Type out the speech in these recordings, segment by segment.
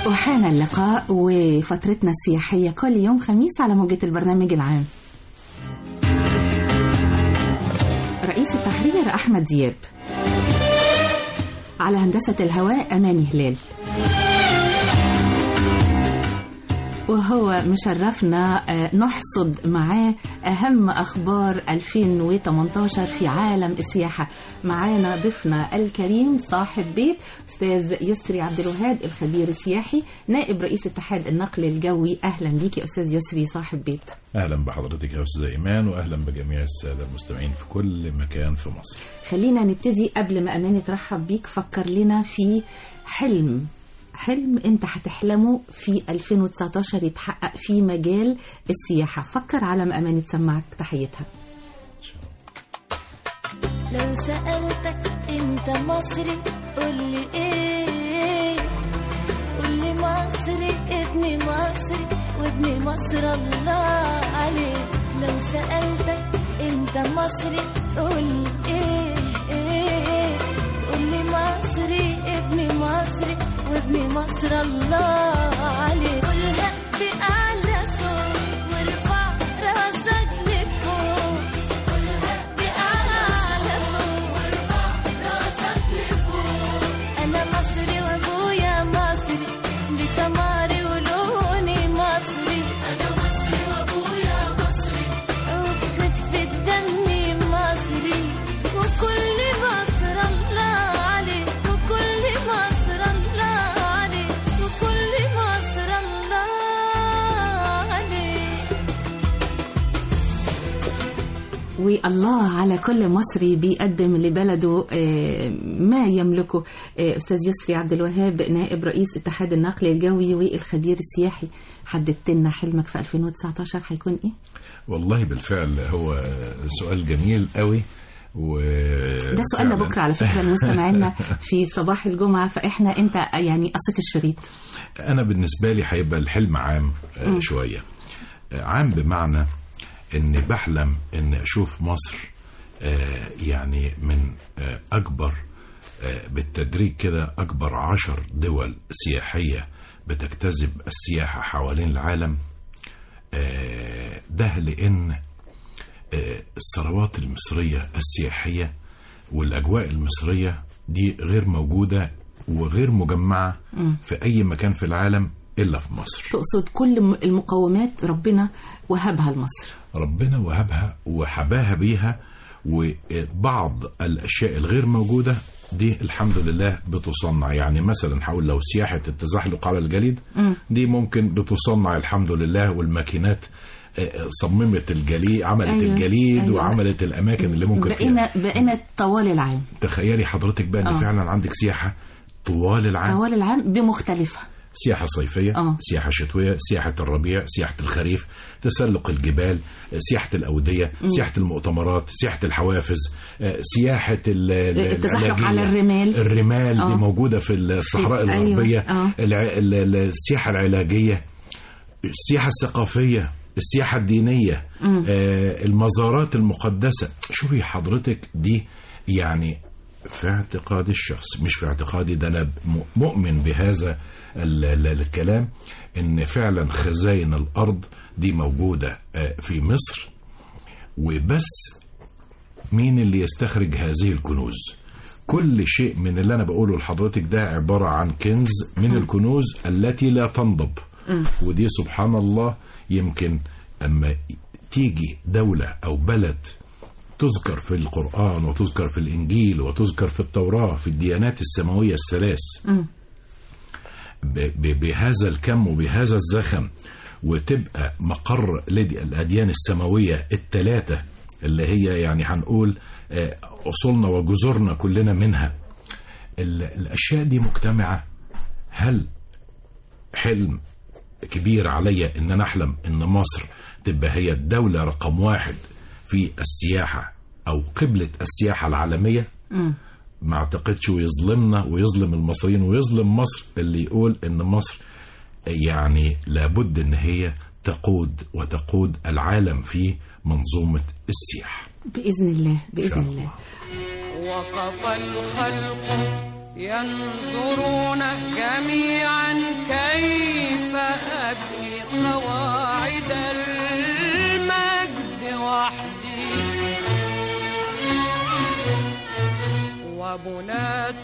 وحان اللقاء وفترتنا السياحية كل يوم خميس على موجة البرنامج العام رئيس التحرير أحمد دياب على هندسة الهواء أماني هلال وهو مشرفنا نحصد معاه أهم أخبار 2018 في عالم السياحة معانا ضيفنا الكريم صاحب بيت أستاذ يسري عبد الوهاب الخبير السياحي نائب رئيس اتحاد النقل الجوي أهلا بيك يا أستاذ يسري صاحب بيت اهلا بحضرتك يا استاذ ايمان واهلا بجميع الساده المستمعين في كل مكان في مصر خلينا نبتدي قبل ما أماني ترحب بيك فكر لنا في حلم حلم انت هتحلمه في 2019 يتحقق في مجال السياحة فكر على ما أماني تسمعك تحيتها لو سألتك انت مصري قولي ايه قولي مصري ابني مصري وابن مصر الله عليه لو سألتك انت مصري قولي ايه ايه قولي مصري ابني مصري وابن مصر الله عليه قولها بأعلى صوت وارفع راسك لفوق قولها بأعلى صوت وارفع راسك لفوق أنا مصري وأبويا مصري بسماري ولوني مصري أنا مصري وأبويا مصري وبخفة دمي مصري وكل مصر الله عليه وكل مصر الله عليه وكل مصر الله عليه والله على كل مصري بيقدم لبلده آه، ما يملكه آه، أستاذ يسري عبد الوهاب نائب رئيس اتحاد النقل الجوي والخبير السياحي حددت لنا حلمك في 2019 هيكون إيه؟ والله بالفعل هو سؤال جميل قوي و ده سؤالنا فعلاً. بكرة على فكرة المستمعين في صباح الجمعة فإحنا أنت يعني قصة الشريط انا بالنسبه لي هيبقى الحلم عام آه، مم. شويه آه، عام بمعنى ان بحلم ان اشوف مصر آه، يعني من آه، اكبر آه، بالتدريج كده اكبر عشر دول سياحيه بتجتذب السياحه حوالين العالم آه، ده لان آه، الثروات المصريه السياحيه والاجواء المصريه دي غير موجوده وغير مجمعه مم. في اي مكان في العالم الا في مصر تقصد كل م- المقومات ربنا وهبها لمصر ربنا وهبها وحباها بيها وبعض الاشياء الغير موجوده دي الحمد لله بتصنع يعني مثلا هقول لو سياحه التزحلق على الجليد مم. دي ممكن بتصنع الحمد لله والماكينات آه، صممت الجليد عملت أيوة، أيوة الجليد أيوة. أيوة وعملت الاماكن اللي ممكن فيها بقينا بقينا طوال العام تخيلي حضرتك بقى ان آه. فعلا عندك سياحه طوال العام طوال العام بمختلفها سياحة صيفية آه. سياحة شتوية سياحة الربيع سياحة الخريف تسلق الجبال سياحة الأودية سياحة المؤتمرات سياحة الحوافز آه، سياحة ال- ال- التزحلق العلاجية. على الرمال. الرمال آه. دي موجودة في الصحراء في- أيوة. الغربية آه. الع- ال- ال- السياحة العلاجية السياحة الثقافية السياحة الدينية مم. آه، المزارات المقدسة شوفي حضرتك دي يعني في اعتقاد الشخص مش في اعتقادي ده انا م- مؤمن بهذا ال- ال- الكلام ان فعلا خزائن الارض دي موجودة آه، في مصر وبس مين اللي يستخرج هذه الكنوز كل شيء من اللي انا بقوله لحضرتك ده عبارة عن كنز من الكنوز التي لا تنضب ودي سبحان الله يمكن اما تيجي دولة او بلد تذكر في القرآن وتذكر في الإنجيل وتذكر في التوراة في الديانات السماوية الثلاث مم. ب- ب- بهذا الكم وبهذا الزخم وتبقى مقر للأديان السماوية الثلاثة اللي هي يعني هنقول آه، أصولنا وجذورنا كلنا منها ال- الأشياء دي مجتمعة هل حلم كبير عليا ان انا احلم ان مصر تبقى هي الدولة رقم واحد في السياحة او قبلة السياحة العالمية مم. ما اعتقدش ويظلمنا ويظلم المصريين ويظلم مصر اللي يقول ان مصر يعني لابد ان هي تقود وتقود العالم في منظومة السياحة بإذن الله بإذن شاء الله وقف الخلق ينظرون جميعا كيف أبني قواعد المجد وحدي وبناة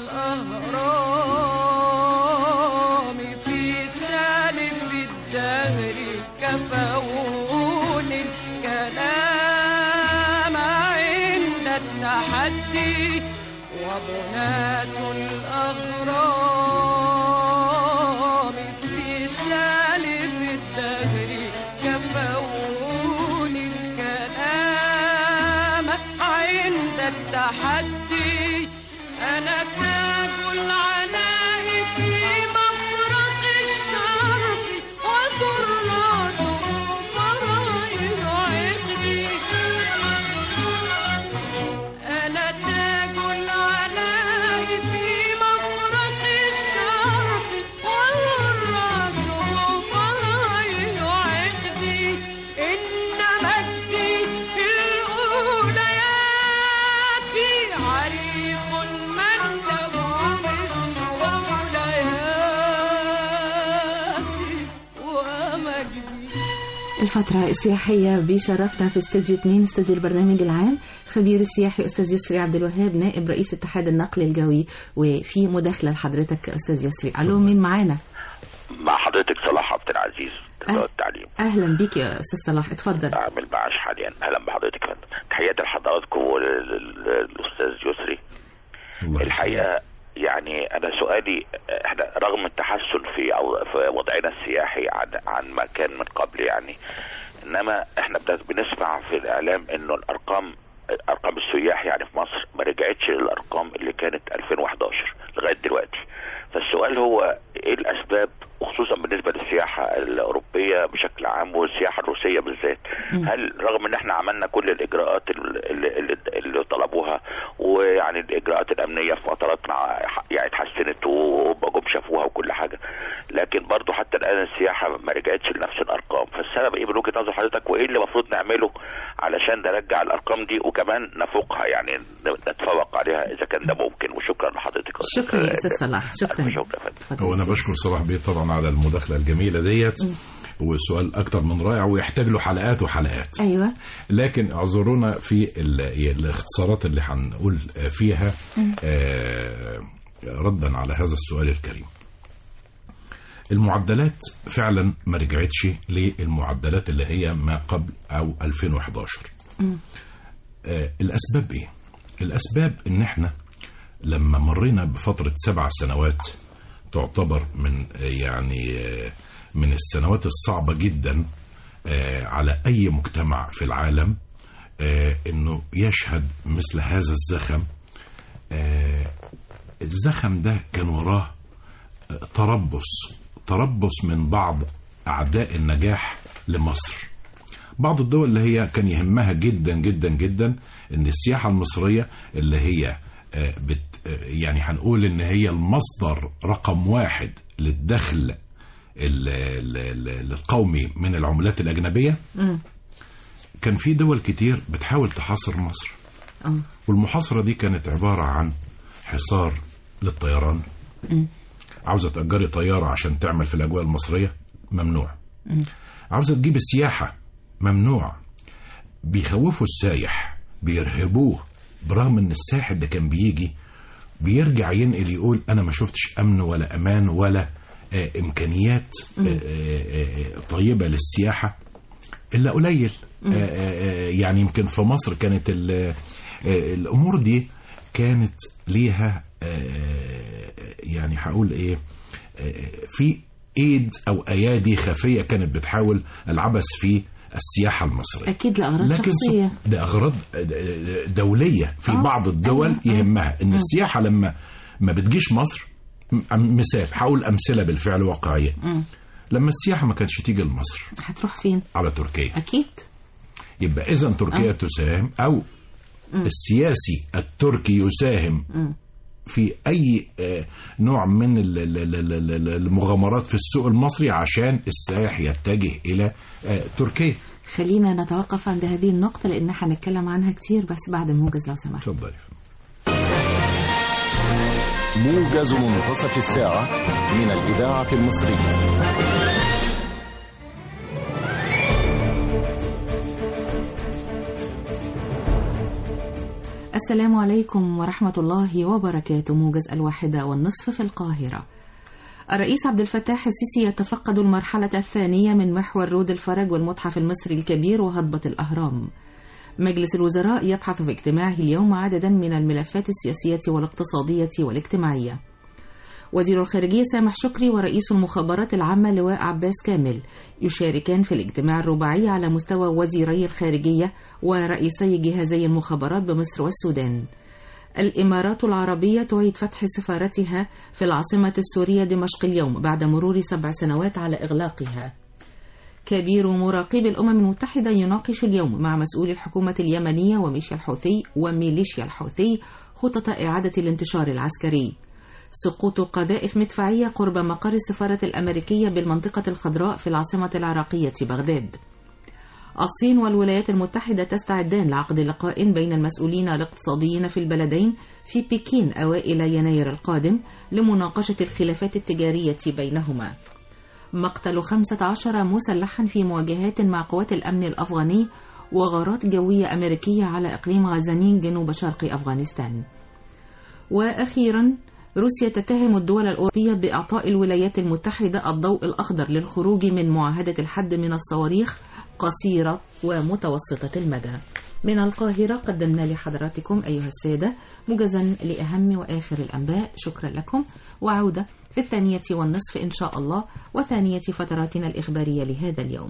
الأهرام في سالف الدهر كفوني الكلام عند التحدي وبناة الأغرام في سالف الدهر كفوني الكلام عند التحدي أنا تاج العلاء في مفرق الشرق وذرات فرائض عقدي أنا تاج العلاء في مفرق الشرق وذرات فرائض عقدي إن مجدي في الأوليات عريق من له مثل أولياتي ومجدي الفترة السياحية بشرفنا في استوديو 2 استوديو البرنامج العام خبير السياحي أستاذ يسري عبد الوهاب نائب رئيس اتحاد النقل الجوي وفي مداخلة لحضرتك أستاذ يسري ألو مين معانا مع حضرتك صلاح عبد العزيز وزارة أه. التعليم أهلا بيك يا أستاذ صلاح اتفضل أعمل معاش حاليا أهلا بحضرتك يا فندم تحياتي لحضراتكم وللأستاذ يسري الله يسلمك. الحقيقة يعني أنا سؤالي إحنا رغم التحسن في أو في وضعنا السياحي عن عن ما كان من قبل يعني إنما إحنا بن- بنسمع في الإعلام إنه الأرقام أرقام السياح يعني في مصر ما رجعتش للأرقام اللي كانت 2011 لغاية دلوقتي فالسؤال هو إيه الأسباب وخصوصا بالنسبة للسياحة الأوروبية بشكل عام والسياحة الروسية بالذات هل رغم إن إحنا عملنا كل الإجراءات اللي, اللي, اللي طلبوها ويعني الإجراءات الأمنية في مطاراتنا يعني اتحسنت وبقوا شافوها وكل حاجة لكن برضو حتى الآن السياحة ما رجعتش لنفس الأرقام فالسبب إيه من وجهة نظر حضرتك وإيه اللي المفروض نعمله علشان نرجع الأرقام دي وكمان نفوقها يعني نتفوق عليها إذا كان ده ممكن وشكرا لحضرتك شكرا يا أستاذ صلاح شكرا شكرا يا فندم اتفضل هو يا انا أستاذ. بشكر صلاح بيه طبعا على المداخله الجميله ديت والسؤال اكتر من رائع ويحتاج له حلقات وحلقات أيوة لكن اعذرونا في ال- الاختصارات اللي هنقول فيها آه، ردا على هذا السؤال الكريم المعدلات فعلا ما رجعتش للمعدلات اللي هي ما قبل او 2011 آه، الاسباب ايه الاسباب ان احنا لما مرينا بفتره سبع سنوات تعتبر من آه، يعني آه، من السنوات الصعبه جدا آه، على اي مجتمع في العالم آه، انه يشهد مثل هذا الزخم آه، الزخم ده كان وراه آه، تربص تربص من بعض اعداء النجاح لمصر بعض الدول اللي هي كان يهمها جدا جدا جدا ان السياحه المصريه اللي هي آه، بت آه، يعني هنقول ان هي المصدر رقم واحد للدخل ال- ال- ال- القومي من العملات الاجنبيه مم. كان في دول كتير بتحاول تحاصر مصر اه والمحاصرة دي كانت عبارة عن حصار للطيران عاوزة تأجري طيارة عشان تعمل في الأجواء المصرية ممنوع عاوزة تجيب السياحة ممنوع بيخوفوا السايح بيرهبوه برغم ان الساحل ده كان بيجي بيرجع ينقل يقول انا ما شفتش امن ولا امان ولا آه امكانيات آه آه آه طيبه للسياحه الا قليل آه، آه، آه، يعني يمكن في مصر كانت ال- آه، الامور دي كانت ليها آه، يعني هقول ايه آه، في ايد او ايادي خفيه كانت بتحاول العبث في السياحه المصريه أكيد لأغراض لكن شخصية سب- لأغراض دولية في آه، بعض الدول أيوة، أيوة. يهمها إن السياحة لما ما بتجيش مصر م- مثال هقول أمثلة بالفعل واقعية مم. لما السياحة ما كانش تيجي لمصر هتروح فين على تركيا أكيد يبقى إذا تركيا تساهم أو السياسي التركي يساهم مم. في أي آه، نوع من ال- ال- ال- ال- ال- المغامرات في السوق المصري عشان السائح يتجه إلى آه، تركيا خلينا نتوقف عند هذه النقطة لأن هنتكلم عنها كتير بس بعد الموجز لو سمحت اتفضلي موجز منتصف الساعة من الإذاعة المصرية السلام عليكم ورحمة الله وبركاته موجز الواحدة والنصف في القاهرة الرئيس عبد الفتاح السيسي يتفقد المرحلة الثانية من محور رود الفرج والمتحف المصري الكبير وهضبة الأهرام مجلس الوزراء يبحث في اجتماعه اليوم عددا من الملفات السياسية والاقتصادية والاجتماعية وزير الخارجية سامح شكري ورئيس المخابرات العامة لواء عباس كامل يشاركان في الاجتماع الرباعي على مستوى وزيري الخارجية ورئيسي جهازي المخابرات بمصر والسودان الإمارات العربية تعيد فتح سفارتها في العاصمة السورية دمشق اليوم بعد مرور سبع سنوات على إغلاقها كبير مراقبي الأمم المتحدة يناقش اليوم مع مسؤول الحكومة اليمنية وميليشيا الحوثي وميليشيا الحوثي خطط إعادة الانتشار العسكري سقوط قذائف مدفعية قرب مقر السفارة الأمريكية بالمنطقة الخضراء في العاصمة العراقية بغداد الصين والولايات المتحدة تستعدان لعقد لقاء بين المسؤولين الاقتصاديين في البلدين في بكين أوائل يناير القادم لمناقشة الخلافات التجارية بينهما مقتل 15 مسلحا في مواجهات مع قوات الأمن الأفغاني وغارات جوية أمريكية على إقليم غزنين جنوب شرق أفغانستان وأخيرا روسيا تتهم الدول الأوروبية بإعطاء الولايات المتحدة الضوء الأخضر للخروج من معاهدة الحد من الصواريخ قصيرة ومتوسطة المدى من القاهرة قدمنا لحضراتكم أيها السادة موجزا لأهم وآخر الأنباء شكرا لكم وعودة في الثانية والنصف إن شاء الله وثانية فتراتنا الإخبارية لهذا اليوم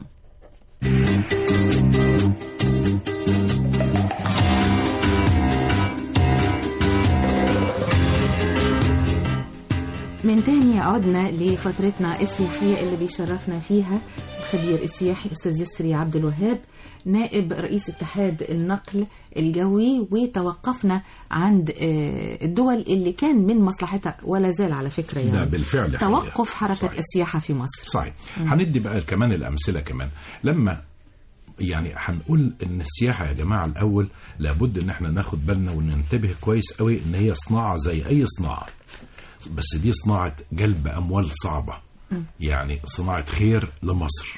من تاني عدنا لفترتنا السياحية اللي بيشرفنا فيها الخبير السياحي أستاذ يسري عبد الوهاب نائب رئيس اتحاد النقل الجوي وتوقفنا عند آه، الدول اللي كان من مصلحتها ولا زال على فكرة ده يعني بالفعل حقيقة. توقف حركة صحيح. السياحة في مصر صحيح هندي بقى كمان الامثله كمان لما يعني هنقول ان السياحه يا جماعه الاول لابد ان احنا ناخد بالنا وننتبه كويس قوي ان هي صناعه زي اي صناعه بس دي صناعه جلب اموال صعبه يعني صناعه خير لمصر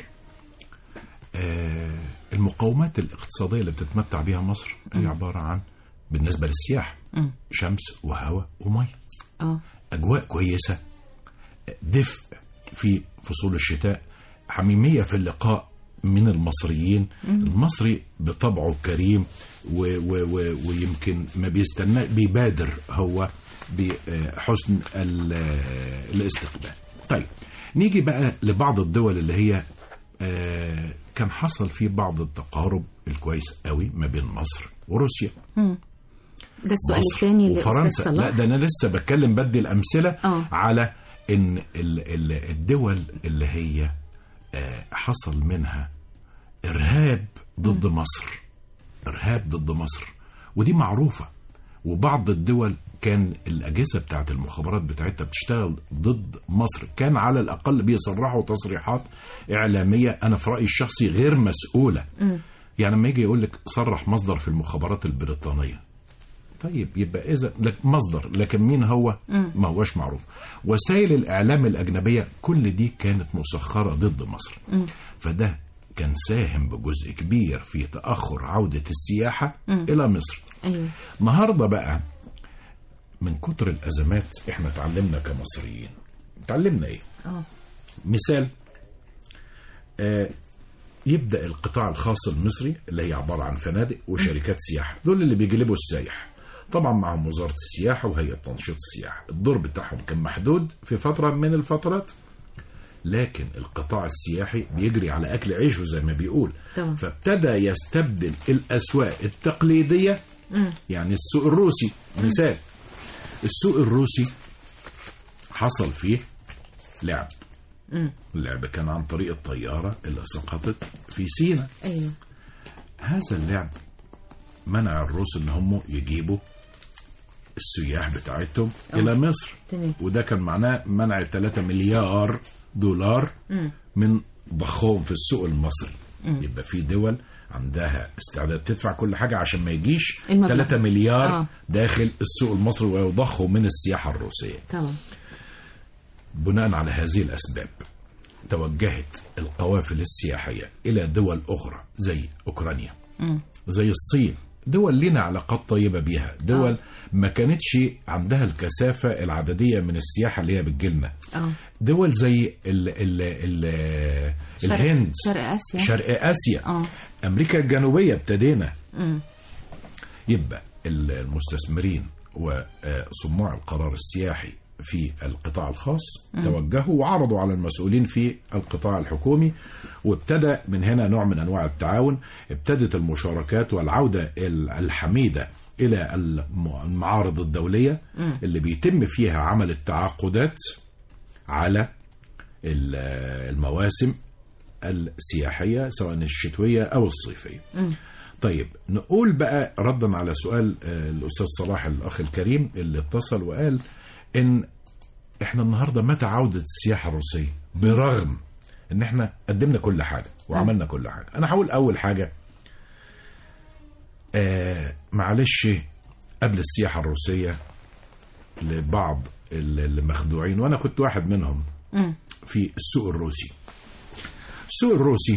آه المقومات الاقتصاديه اللي بتتمتع بها مصر هي عباره عن بالنسبه للسياحه مم. شمس وهواء وميه اه اجواء كويسه دفء في فصول الشتاء حميميه في اللقاء من المصريين المصري بطبعه كريم و و و ويمكن ما بيستنى بيبادر هو بحسن ال- الاستقبال طيب نيجي بقى لبعض الدول اللي هي آه، كان حصل فيه بعض التقارب الكويس قوي ما بين مصر وروسيا ده السؤال مصر الثاني لأستاذ وفرنسا لا صلاح ده انا لسه بتكلم بدي الامثله آه. على ان ال- ال- الدول اللي هي آه، حصل منها ارهاب ضد مصر ارهاب ضد مصر ودي معروفه وبعض الدول كان الاجهزه بتاعت المخابرات بتاعتها بتشتغل ضد مصر كان على الاقل بيصرحوا تصريحات اعلاميه انا في رايي الشخصي غير مسؤوله يعني لما يجي يقول لك صرح مصدر في المخابرات البريطانيه طيب يبقى اذا لك مصدر لكن مين هو ما هوش معروف وسائل الاعلام الاجنبيه كل دي كانت مسخره ضد مصر فده كان ساهم بجزء كبير في تاخر عوده السياحه الى مصر أيوه النهارده بقى من كتر الازمات احنا اتعلمنا كمصريين اتعلمنا ايه اه مثال آه يبدا القطاع الخاص المصري اللي هي عباره عن فنادق وشركات سياحه دول اللي بيجلبوا السايح طبعا معهم وزاره السياحه وهيئه تنشيط السياحه الدور بتاعهم كان محدود في فتره من الفترات لكن القطاع السياحي بيجري على اكل عيشه زي ما بيقول طبعا. فابتدى يستبدل الاسواق التقليديه يعني السوق الروسي مثال السوق الروسي حصل فيه لعب اللعب كان عن طريق الطيارة اللي سقطت في سينا أيوه هذا اللعب منع الروس ان هم يجيبوا السياح بتاعتهم الى مصر تمام. وده كان معناه منع 3 مليار دولار من ضخهم في السوق المصري يبقى في دول عندها استعداد تدفع كل حاجه عشان ما يجيش المبلغ. 3 مليار آه. داخل السوق المصري ويضخوا من السياحه الروسيه طبعا بناء على هذه الأسباب توجهت القوافل السياحية إلى دول أخرى زي أوكرانيا مم. زي الصين دول لنا علاقات طيبة بيها دول ما كانتش عندها الكثافة العددية من السياحة اللي هي بتجيلنا اه دول زي ال ال ال شرق- الهند شرق اسيا شرق آسيا اه أمريكا الجنوبية ابتدينا مم. يبقى المستثمرين وصناع القرار السياحي في القطاع الخاص توجهوا وعرضوا على المسؤولين في القطاع الحكومي وابتدى من هنا نوع من انواع التعاون ابتدت المشاركات والعوده ال- الحميده الى الم- المعارض الدوليه مم. اللي بيتم فيها عمل التعاقدات على ال- المواسم السياحيه سواء الشتويه او الصيفيه. مم. طيب نقول بقى ردا على سؤال آه، الاستاذ صلاح الاخ الكريم اللي اتصل وقال ان احنا النهارده متى عوده السياحه الروسيه برغم ان احنا قدمنا كل حاجه وعملنا كل حاجه انا هقول اول حاجه آه معلش قبل السياحه الروسيه لبعض ال- المخدوعين وانا كنت واحد منهم مم. في السوق الروسي السوق الروسي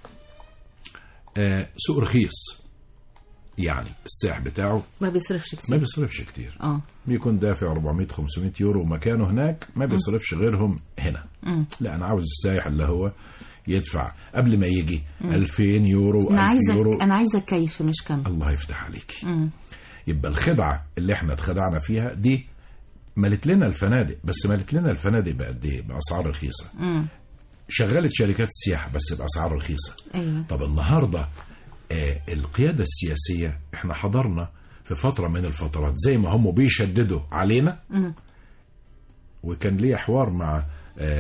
آه سوق رخيص يعني السعر بتاعه ما بيصرفش ما كتير بيصرفش كتير اه بيكون دافع 400 500 يورو مكانه هناك ما بيصرفش غيرهم هنا مم. لا انا عاوز السائح اللي هو يدفع قبل ما يجي 2000 يورو انا 1000 عايزك يورو انا عايزه كيف مش كم الله يفتح عليك مم. يبقى الخدعه اللي احنا اتخدعنا فيها دي ملت لنا الفنادق بس ملت لنا الفنادق بقد ايه باسعار رخيصه مم. شغلت شركات السياحه بس باسعار رخيصه ايوه طب النهارده آه القياده السياسيه احنا حضرنا في فتره من الفترات زي ما هم بيشددوا علينا مم. وكان لي حوار مع آه،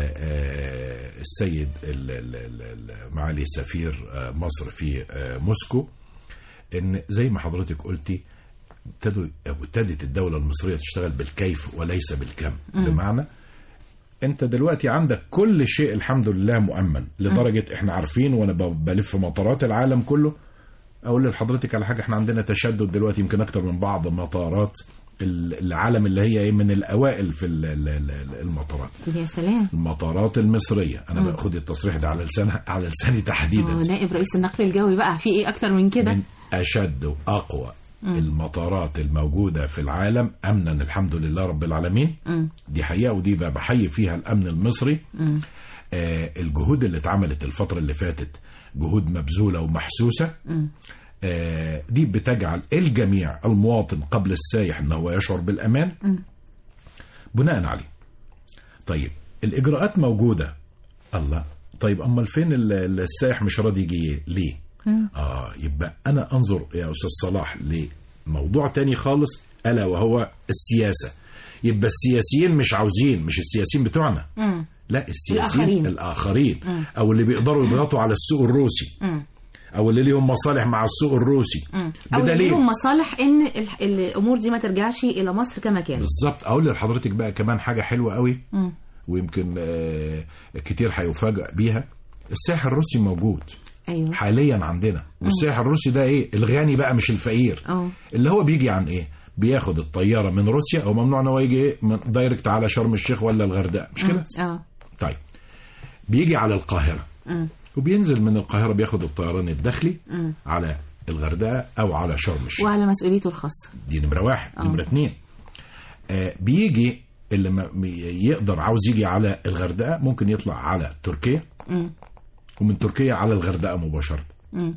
آه، السيد ال- ال- ال- ال- معالي سفير آه، مصر في آه، موسكو ان زي ما حضرتك قلتي ابتدوا أو ابتدت الدوله المصريه تشتغل بالكيف وليس بالكم بمعنى انت دلوقتي عندك كل شيء الحمد لله مؤمن لدرجه احنا عارفين وانا ب- بلف مطارات العالم كله اقول لحضرتك على حاجه احنا عندنا تشدد دلوقتي يمكن اكتر من بعض مطارات ال- العالم اللي هي ايه من الاوائل في ال- ال- ال- المطارات يا سلام المطارات المصريه انا باخد التصريح ده على لسان على لساني تحديدا آه، نائب رئيس النقل الجوي بقى في ايه اكتر من كده من اشد واقوى المطارات الموجوده في العالم امنا الحمد لله رب العالمين مم. دي حقيقه ودي بقى بحيي فيها الامن المصري مم. آه الجهود اللي اتعملت الفتره اللي فاتت جهود مبذوله ومحسوسه مم. آه دي بتجعل الجميع المواطن قبل السايح ان هو يشعر بالامان مم. بناء عليه طيب الاجراءات موجوده الله طيب امال فين ال- السائح مش راضي يجي ليه مم. اه يبقى انا انظر يا استاذ صلاح لموضوع تاني خالص الا وهو السياسه يبقى السياسيين مش عاوزين مش السياسيين بتوعنا مم. لا السياسيين الآخرين. الاخرين مم. او اللي بيقدروا يضغطوا على السوق الروسي مم. او اللي ليهم مصالح مع السوق الروسي مم. او بدليل لهم مصالح ان ال- الامور دي ما ترجعش الى مصر كما كانت بالظبط اقول لحضرتك بقى كمان حاجه حلوه قوي مم. ويمكن آه، كتير هيفاجئ بيها السائح الروسي موجود ايوه حاليا عندنا والسائح الروسي ده ايه الغني بقى مش الفقير اه اللي هو بيجي عن ايه بياخد الطياره من روسيا او ممنوع ان هو يجي ايه من دايركت على شرم الشيخ ولا الغردقه مش كده اه طيب بيجي على القاهره مم. وبينزل من القاهره بياخد الطيران الداخلي مم. على الغردقه او على شرم الشيخ وعلى مسؤوليته الخاصه دي نمره واحد آه. نمره اتنين آه بيجي اللي ما يقدر عاوز يجي على الغردقه ممكن يطلع على تركيا مم. ومن تركيا على الغردقه مباشره مم.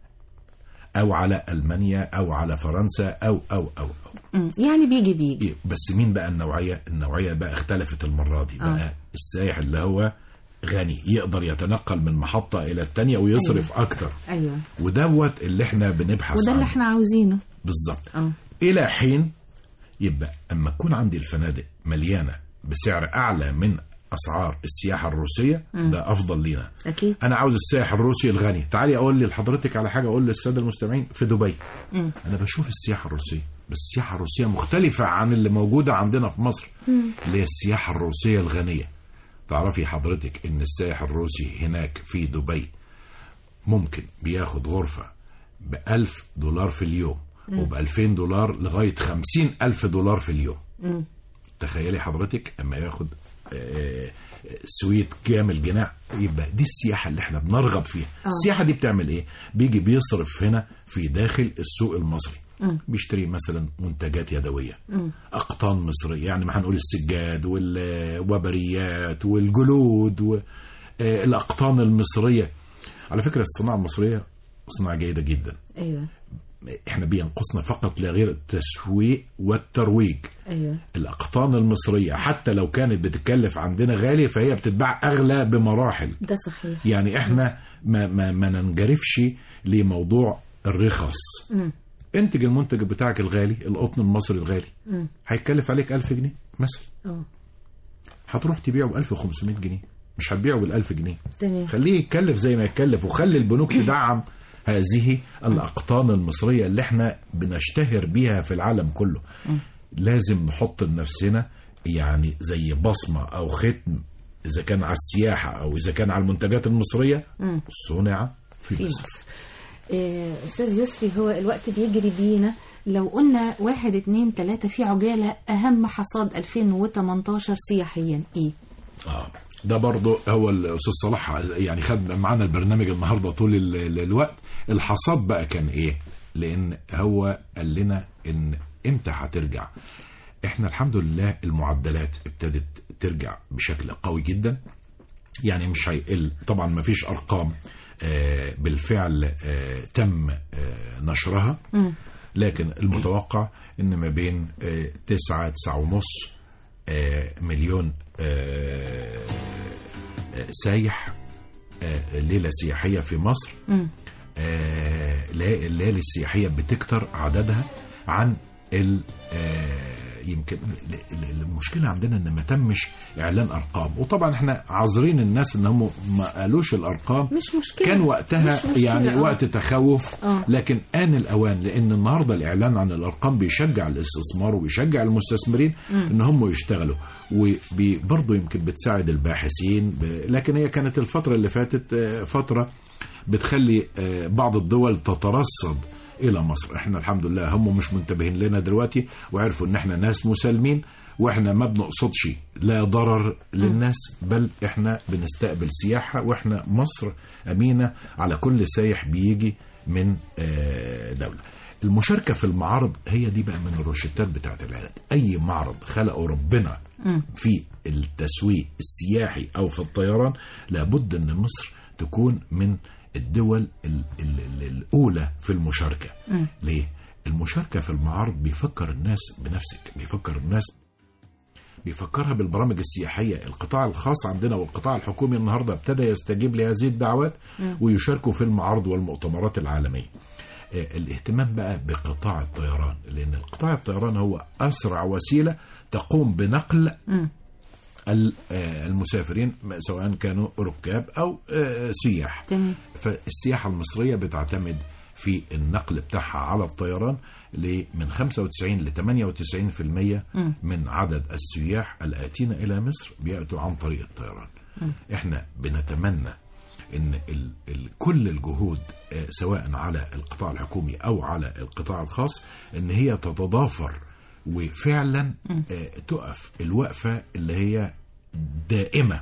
او على المانيا او على فرنسا او او او, أو. مم. يعني بيجي بيجي إيه، بس مين بقى النوعيه النوعيه بقى اختلفت المره دي بقى آه. السائح اللي هو غني يقدر يتنقل من محطه الى الثانيه ويصرف أيوه. اكتر ايوه ودوت اللي احنا بنبحث وده اللي عنه احنا عاوزينه بالظبط اه الى حين يبقى اما تكون عندي الفنادق مليانه بسعر اعلى من اسعار السياحه الروسيه ده افضل لينا اكيد انا عاوز السائح الروسي الغني تعالي اقول لي لحضرتك على حاجه اقول للساده المستمعين في دبي مم. انا بشوف السياحه الروسيه بس السياحه الروسيه مختلفه عن اللي موجوده عندنا في مصر اللي هي السياحه الروسيه الغنيه تعرفي حضرتك ان السائح الروسي هناك في دبي ممكن بياخد غرفة بألف دولار في اليوم وبألفين دولار لغاية خمسين ألف دولار في اليوم مم. تخيلي حضرتك اما ياخد آه، سويت كامل جناح يبقى دي السياحه اللي احنا بنرغب فيها السياحه دي بتعمل ايه بيجي بيصرف هنا في داخل السوق المصري بيشتري مثلا منتجات يدويه اقطان مصريه يعني ما هنقول السجاد والوبريات والجلود والاقطان المصريه على فكره الصناعه المصريه صناعه جيده جدا ايوه احنا بينقصنا فقط لا غير التسويق والترويج ايوه الأقطان المصرية حتى لو كانت بتكلف عندنا غالي فهي بتتباع أغلى بمراحل ده صحيح يعني احنا ما, ما, ما ننجرفش لموضوع الرخص مم. انتج المنتج بتاعك الغالي القطن المصري الغالي مم. هيتكلف عليك 1000 جنيه مثلا اه هتروح تبيعه ب 1500 جنيه مش هتبيعه بال 1000 جنيه تمام خليه يتكلف زي ما يتكلف وخلي البنوك تدعم هذه الأقطان المصرية اللي احنا بنشتهر بيها في العالم كله لازم نحط لنفسنا يعني زي بصمة أو ختم إذا كان على السياحة أو إذا كان على المنتجات المصرية مم. صنع في, في مصر مصر آه، استاذ يسري هو الوقت بيجري بينا لو قلنا واحد اتنين تلاتة في عجالة أهم حصاد 2018 سياحيا إيه؟ آه. ده برضه هو الاستاذ صلاح يعني خد معانا البرنامج النهارده طول ال- ال- الوقت الحصاد بقى كان ايه لان هو قال لنا ان امتى هترجع احنا الحمد لله المعدلات ابتدت ترجع بشكل قوي جدا يعني مش هيقل طبعا ما فيش ارقام آه، بالفعل آه، تم آه، نشرها مم. لكن المتوقع ان ما بين آه، تسعة تسعة ونص آه، مليون آه، آه، سايح آه، ليلة سياحية في مصر مم. آه، لا- الليالي السياحية بتكتر عددها عن ال آه، يمكن ال- ال- المشكلة عندنا ان ما تمش اعلان ارقام وطبعا احنا عاذرين الناس ان هم ما قالوش الارقام مش مشكلة كان وقتها مش مشكلة، يعني آه. وقت تخوف آه. لكن آن الأوان لأن النهاردة الإعلان عن الأرقام بيشجع الاستثمار وبيشجع المستثمرين إن هم يشتغلوا وبرضه يمكن بتساعد الباحثين ب... لكن هي كانت الفترة اللي فاتت آه، فترة بتخلي آه، بعض الدول تترصد إلى مصر احنا الحمد لله هم مش منتبهين لنا دلوقتي وعرفوا ان احنا ناس مسالمين واحنا ما بنقصدش لا ضرر للناس بل احنا بنستقبل سياحة واحنا مصر امينة على كل سايح بيجي من آه، دولة المشاركة في المعارض هي دي بقى من الروشتات بتاعت العلاج أي معرض خلقه ربنا مم. في التسويق السياحي أو في الطيران لابد أن مصر تكون من الدول ال ال ال الأولى في المشاركة مم. ليه؟ المشاركة في المعارض بيفكر الناس بنفسك بيفكر الناس بيفكرها بالبرامج السياحية القطاع الخاص عندنا والقطاع الحكومي النهاردة ابتدى يستجيب لهذه الدعوات ويشاركوا في المعارض والمؤتمرات العالمية آه، الاهتمام بقى بقطاع الطيران لأن قطاع الطيران هو أسرع وسيلة تقوم بنقل مم. ال- آه، المسافرين سواء كانوا ركاب أو آه، سياح تمام فالسياحة المصرية بتعتمد في النقل بتاعها على الطيران ل- من 95 ل 98% مم. من عدد السياح الآتين إلى مصر بيأتوا عن طريق الطيران احنا بنتمنى ان ال ال كل الجهود آه، سواء على القطاع الحكومي او على القطاع الخاص ان هي تتضافر وفعلا آه، تقف الوقفه اللي هي دائمه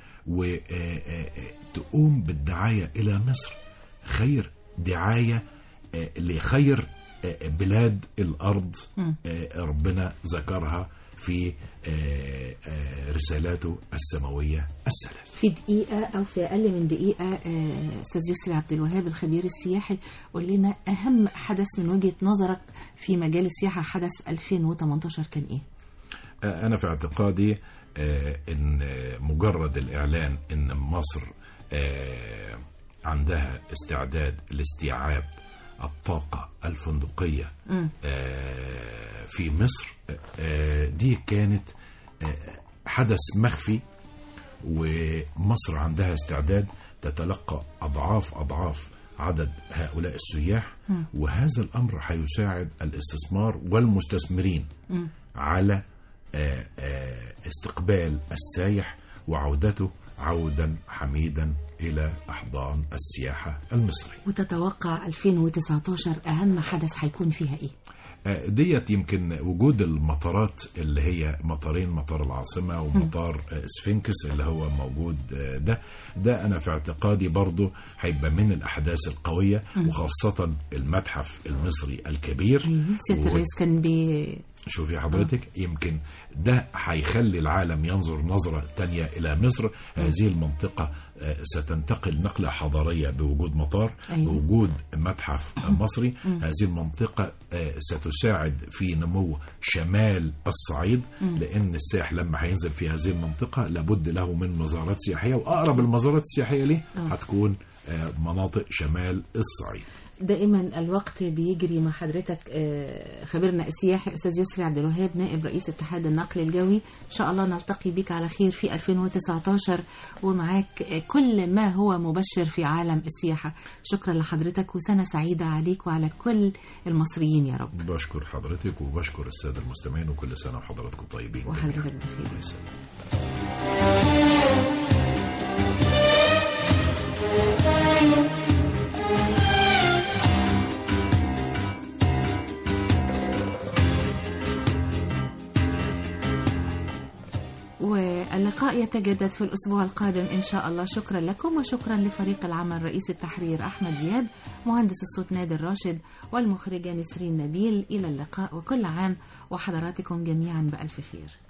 وتقوم بالدعايه الى مصر خير دعايه آه، لخير آه، بلاد الارض مم. آه، ربنا ذكرها في آه، آه، رسالاته السماويه الثلاث في دقيقة أو في أقل من دقيقة آه، أستاذ يسري عبد الوهاب الخبير السياحي قول لنا أهم حدث من وجهة نظرك في مجال السياحة حدث 2018 كان إيه؟ أنا في اعتقادي آه، إن مجرد الإعلان إن مصر آه، عندها استعداد لاستيعاب الطاقة الفندقية مم. آه، في مصر آه، دي كانت آه، حدث مخفي ومصر عندها استعداد تتلقى أضعاف أضعاف عدد هؤلاء السياح وهذا الأمر هيساعد الاستثمار والمستثمرين مم. على آه، آه، استقبال السايح وعودته عودا حميدا إلى أحضان السياحة المصري وتتوقع 2019 أهم حدث هيكون فيها إيه؟ آه، ديت يمكن وجود المطارات اللي هي مطارين مطار العاصمة ومطار آه، سفنكس اللي هو موجود آه، ده ده أنا في اعتقادي برضو هيبقى من الأحداث القوية وخاصة المتحف المصري الكبير أيوة سيادة و- الرئيس كان بي شوفي حضرتك يمكن ده هيخلي العالم ينظر نظرة تانية إلى مصر هذه المنطقة آه، ستنتقل نقلة حضارية بوجود مطار أيوة. بوجود متحف مصري هذه المنطقة آه، ستساعد في نمو شمال الصعيد لأن السائح لما هينزل في هذه المنطقة لابد له من مزارات سياحية وأقرب المزارات السياحية ليه هتكون آه، مناطق شمال الصعيد دائما الوقت بيجري مع حضرتك آه، خبيرنا السياحي استاذ يسري عبد الوهاب نائب رئيس اتحاد النقل الجوي ان شاء الله نلتقي بك على خير في 2019 ومعاك آه، كل ما هو مبشر في عالم السياحه شكرا لحضرتك وسنه سعيده عليك وعلى كل المصريين يا رب بشكر حضرتك وبشكر السادة المستمعين وكل سنة وحضراتكم طيبين وحضرتك جميعاً. بخير. الله يسلمك. واللقاء يتجدد في الأسبوع القادم إن شاء الله شكرا لكم وشكرا لفريق العمل رئيس التحرير أحمد زياد مهندس الصوت نادر راشد والمخرجة نسرين نبيل إلى اللقاء وكل عام وحضراتكم جميعا بألف خير